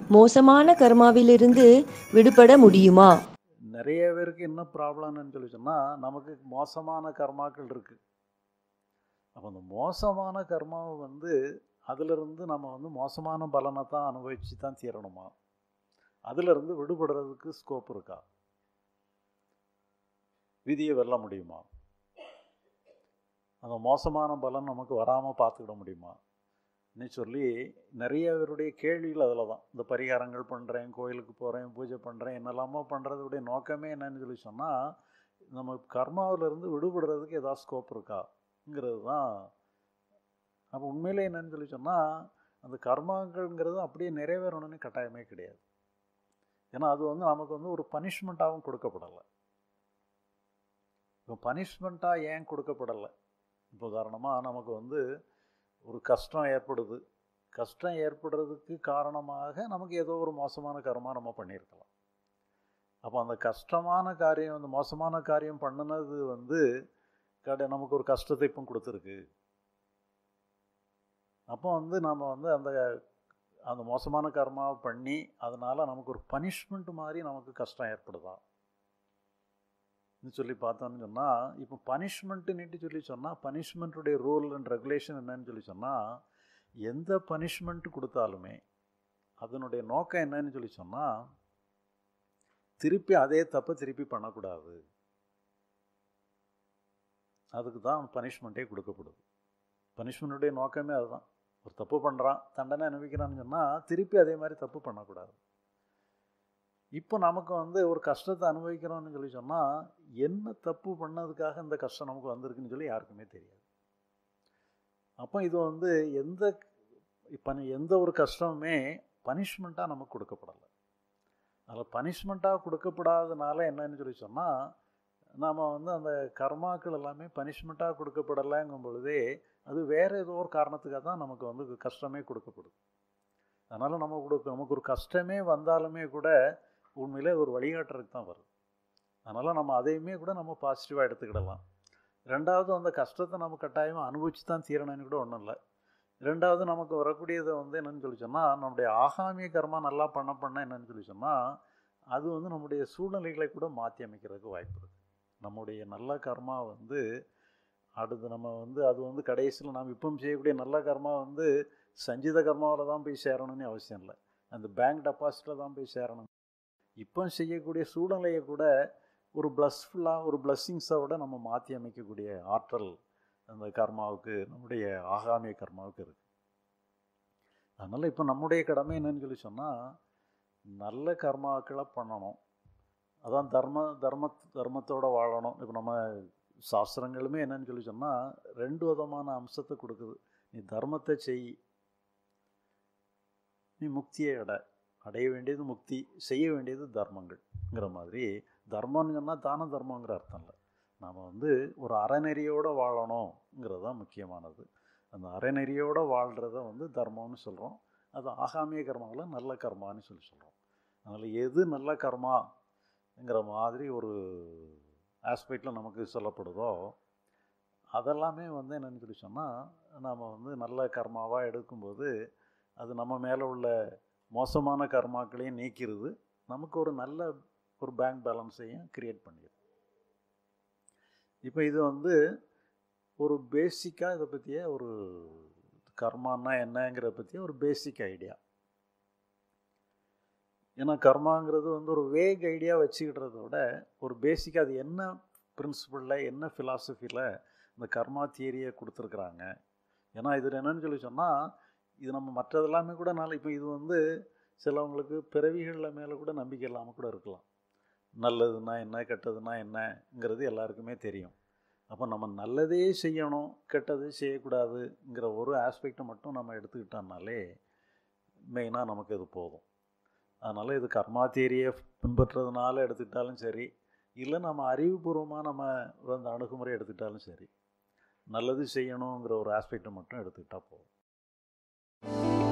மோசமான கர்மாவிலிருந்து விடுபட முடியுமா நிறைய பேருக்கு என்ன ப்ராப்ளம்னு சொல்லி சொன்னால் நமக்கு மோசமான கர்மாக்கள் இருக்குது அப்போ அந்த மோசமான கர்மாவை வந்து அதிலிருந்து நம்ம வந்து மோசமான பலனை தான் அனுபவித்து தான் தீரணுமா அதிலிருந்து விடுபடுறதுக்கு ஸ்கோப் இருக்கா விதியை வெல்ல முடியுமா அந்த மோசமான பலன் நமக்கு வராமல் பார்த்துக்கிட முடியுமா ன்னு சொல்லி நிறைய பேருடைய கேள்விகள் அதில் தான் இந்த பரிகாரங்கள் பண்ணுறேன் கோயிலுக்கு போகிறேன் பூஜை பண்ணுறேன் என்னெல்லாமோ பண்ணுறதுடைய நோக்கமே என்னன்னு சொல்லி சொன்னால் நம்ம கர்மாவிலிருந்து விடுபடுறதுக்கு ஏதாவது ஸ்கோப் இருக்காங்கிறது தான் அப்போ உண்மையிலே என்னன்னு சொல்லி சொன்னால் அந்த கர்மாங்கள்ங்கிறது அப்படியே நிறைவேறணும்னு கட்டாயமே கிடையாது ஏன்னா அது வந்து நமக்கு வந்து ஒரு பனிஷ்மெண்ட்டாகவும் கொடுக்கப்படலை இப்போ பனிஷ்மெண்ட்டாக ஏன் கொடுக்கப்படலை இப்போ உதாரணமாக நமக்கு வந்து ஒரு கஷ்டம் ஏற்படுது கஷ்டம் ஏற்படுறதுக்கு காரணமாக நமக்கு ஏதோ ஒரு மோசமான கர்மா நம்ம பண்ணியிருக்கலாம் அப்போ அந்த கஷ்டமான காரியம் அந்த மோசமான காரியம் பண்ணினது வந்து கடை நமக்கு ஒரு கஷ்டத்தை இப்போ கொடுத்துருக்கு அப்போ வந்து நம்ம வந்து அந்த அந்த மோசமான கர்மாவை பண்ணி அதனால் நமக்கு ஒரு பனிஷ்மெண்ட் மாதிரி நமக்கு கஷ்டம் ஏற்படுதா சொல்லி பார்த்தோன்னு சொன்னால் இப்போ பனிஷ்மெண்ட்டுன்னுட்டு சொல்லி சொன்னால் பனிஷ்மெண்ட்டுடைய ரூல் அண்ட் ரெகுலேஷன் என்னன்னு சொல்லி சொன்னால் எந்த பனிஷ்மெண்ட் கொடுத்தாலுமே அதனுடைய நோக்கம் என்னன்னு சொல்லி சொன்னால் திருப்பி அதே தப்பை திருப்பி பண்ணக்கூடாது அதுக்கு தான் பனிஷ்மெண்ட்டே கொடுக்கப்படுது பனிஷ்மெண்ட்டுடைய நோக்கமே அதுதான் ஒரு தப்பு பண்ணுறான் தண்டனை அனுபவிக்கிறான்னு சொன்னால் திருப்பி அதே மாதிரி தப்பு பண்ணக்கூடாது இப்போ நமக்கு வந்து ஒரு கஷ்டத்தை அனுபவிக்கிறோம்னு சொல்லி சொன்னால் என்ன தப்பு பண்ணதுக்காக இந்த கஷ்டம் நமக்கு வந்திருக்குன்னு சொல்லி யாருக்குமே தெரியாது அப்போ இது வந்து எந்த இப்போ எந்த ஒரு கஷ்டமுமே பனிஷ்மெண்ட்டாக நமக்கு கொடுக்கப்படலை அதில் பனிஷ்மெண்ட்டாக கொடுக்கப்படாதனால என்னன்னு சொல்லி சொன்னால் நாம் வந்து அந்த கர்மாக்கள் எல்லாமே பனிஷ்மெண்ட்டாக கொடுக்கப்படலைங்கும் பொழுதே அது வேறு ஏதோ ஒரு காரணத்துக்காக தான் நமக்கு வந்து கஷ்டமே கொடுக்கப்படுது அதனால் நம்ம கொடுக்க நமக்கு ஒரு கஷ்டமே வந்தாலுமே கூட உண்மையிலே ஒரு வழிகாட்டுறதுக்கு தான் வருது அதனால் நம்ம அதையுமே கூட நம்ம பாசிட்டிவாக எடுத்துக்கிடலாம் ரெண்டாவது அந்த கஷ்டத்தை நம்ம கட்டாயமாக அனுபவிச்சு தான் தீரணும்னு கூட ஒன்றும் இல்லை ரெண்டாவது நமக்கு வரக்கூடியதை வந்து என்னென்னு சொல்லி சொன்னால் நம்முடைய ஆகாமிய கர்மா நல்லா பண்ண பண்ண என்னென்னு சொல்லி சொன்னால் அது வந்து நம்முடைய சூழ்நிலைகளை கூட மாற்றி அமைக்கிறதுக்கு வாய்ப்பு இருக்குது நம்முடைய நல்ல கர்மா வந்து அடுத்து நம்ம வந்து அது வந்து கடைசியில் நாம் இப்போ செய்யக்கூடிய நல்ல கர்மா வந்து சஞ்சித கர்மாவில் தான் போய் சேரணும்னு அவசியம் இல்லை அந்த பேங்க் டெபாசிட்டில் தான் போய் சேரணும் இப்போ செய்யக்கூடிய சூழ்நிலையை கூட ஒரு ப்ளஸ்ஃபுல்லாக ஒரு பிளஸ்ஸிங்ஸோட நம்ம மாற்றி அமைக்கக்கூடிய ஆற்றல் அந்த கர்மாவுக்கு நம்முடைய ஆகாமிய கர்மாவுக்கு இருக்குது அதனால் இப்போ நம்முடைய கடமை என்னன்னு சொல்லி சொன்னால் நல்ல கர்மாக்களை பண்ணணும் அதான் தர்ம தர்ம தர்மத்தோடு வாழணும் இப்போ நம்ம சாஸ்திரங்களுமே என்னன்னு சொல்லி சொன்னால் ரெண்டு விதமான அம்சத்தை கொடுக்குது நீ தர்மத்தை செய் நீ முக்தியை அடை அடைய வேண்டியது முக்தி செய்ய வேண்டியது தர்மங்கள்ங்கிற மாதிரி தர்மம்னு சொன்னால் தான தர்மங்கிற அர்த்தம் இல்லை நாம் வந்து ஒரு அறநெறியோடு வாழணுங்கிறது தான் முக்கியமானது அந்த அறநெறியோடு வாழ்கிறத வந்து தர்மம்னு சொல்கிறோம் அது ஆகாமிய கர்மாவில் நல்ல கர்மான்னு சொல்லி சொல்கிறோம் அதனால் எது நல்ல கர்மாங்கிற மாதிரி ஒரு ஆஸ்பெக்டில் நமக்கு சொல்லப்படுதோ அதெல்லாமே வந்து என்னென்னு சொல்லி சொன்னால் நம்ம வந்து நல்ல கர்மாவாக எடுக்கும்போது அது நம்ம மேலே உள்ள மோசமான கர்மாக்களையும் நீக்கிறது நமக்கு ஒரு நல்ல ஒரு பேங்க் பேலன்ஸையும் க்ரியேட் பண்ணிடுது இப்போ இது வந்து ஒரு பேசிக்காக இதை பற்றிய ஒரு கர்மானா என்னங்கிறத பற்றிய ஒரு பேசிக் ஐடியா ஏன்னா கர்மாங்கிறது வந்து ஒரு வேக் ஐடியா வச்சுக்கிட்டத விட ஒரு பேசிக்காக அது என்ன பிரின்சிபலில் என்ன ஃபிலாசபியில் இந்த கர்மா தியரியை கொடுத்துருக்குறாங்க ஏன்னா இது என்னன்னு சொல்லி சொன்னால் இது நம்ம மற்றதெல்லாமே கூட நாளை இப்போ இது வந்து சிலவங்களுக்கு பிறவிகளில் மேலே கூட நம்பிக்கை இல்லாமல் கூட இருக்கலாம் நல்லதுன்னா என்ன கெட்டதுன்னா என்னங்கிறது எல்லாருக்குமே தெரியும் அப்போ நம்ம நல்லதே செய்யணும் கெட்டது செய்யக்கூடாதுங்கிற ஒரு ஆஸ்பெக்டை மட்டும் நம்ம எடுத்துக்கிட்டோம்னாலே மெயினாக நமக்கு இது போதும் அதனால் இது கர்மா தேரியை பின்பற்றுறதுனால எடுத்துக்கிட்டாலும் சரி இல்லை நம்ம அறிவுபூர்வமாக நம்ம அந்த அணுகுமுறை எடுத்துக்கிட்டாலும் சரி நல்லது செய்யணுங்கிற ஒரு ஆஸ்பெக்டை மட்டும் எடுத்துக்கிட்டால் போதும்